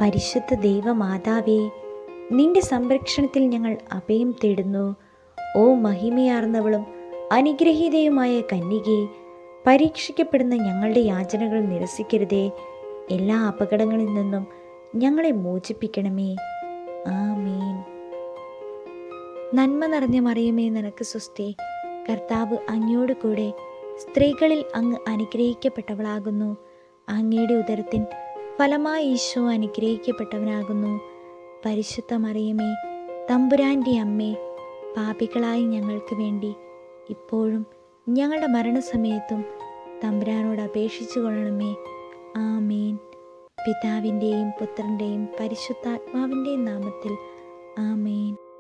പരിശുദ്ധ ദൈവമാതാവേ നിന്റെ സംരക്ഷണത്തിൽ ഞങ്ങൾ അഭയം തേടുന്നു ഓ മഹിമയാർന്നവളും അനുഗ്രഹീതയുമായ കന്യകെ പരീക്ഷിക്കപ്പെടുന്ന ഞങ്ങളുടെ യാചനകൾ നിരസിക്കരുതേ എല്ലാ അപകടങ്ങളിൽ നിന്നും ഞങ്ങളെ മോചിപ്പിക്കണമേ ആമീൻ നന്മ നിറഞ്ഞ മറിയമേ നിനക്ക് സുസ്ഥി കർത്താവ് അങ്ങയോട് കൂടെ സ്ത്രീകളിൽ അങ്ങ് അനുഗ്രഹിക്കപ്പെട്ടവളാകുന്നു അങ്ങയുടെ ഉദരത്തിൻ ഫലമായി ഈശോ അനുഗ്രഹിക്കപ്പെട്ടവനാകുന്നു പരിശുദ്ധ മറിയമേ തമ്പുരാൻ്റെ അമ്മേ പാപികളായി ഞങ്ങൾക്ക് വേണ്ടി ഇപ്പോഴും ഞങ്ങളുടെ മരണസമയത്തും തമ്പുരാനോട് അപേക്ഷിച്ചു കൊള്ളണമേ ആമേൻ പിതാവിൻ്റെയും പുത്രൻ്റെയും പരിശുദ്ധാത്മാവിൻ്റെയും നാമത്തിൽ ആമേൻ